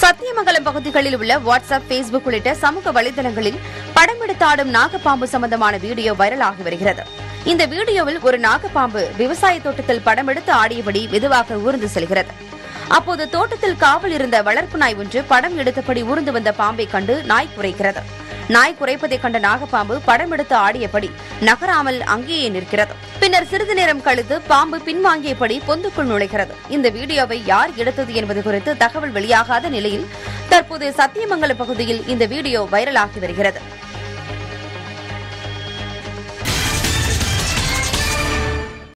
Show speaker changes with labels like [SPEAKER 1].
[SPEAKER 1] சத்தியமங்கலம் பகுதிகளில் உள்ள WhatsApp Facebook உள்ளிட்ட சமூக வலைதளங்களில் படம் எடுத்தாடும் நாகப்பாம்பு சம்பந்தமான வீடியோ வைரலாகி வருகிறது இந்த வீடியோவில் ஒரு நாகப்பாம்பு விவசாய தோட்டத்தில் படம் எடுத்து ஆடியபடி மெதுவாக ஊர்ந்து செல்கிறது அப்போது தோட்டத்தில் காவல் இருந்த வளர்ப்பு நாய் ஒன்று படம் எடுத்தபடி ஊர்ந்து வந்த பாம்பை கண்டு நாய் குறைக்கிறது நாய் குறைப்பதைக் கண்ட நாகப்பாம்பு படம் எடுத்து ஆடியபடி நகராமல் அங்கேயே நிற்கிறது பின்னர் சிறிது நேரம் கழித்து பாம்பு பின்வாங்கியபடி பொந்துக்குள் நுழைகிறது இந்த வீடியோவை யார் எடுத்தது என்பது குறித்து தகவல் வெளியாகாத நிலையில் தற்போது சத்தியமங்கலம் பகுதியில் இந்த வீடியோ வைரலாகி வருகிறது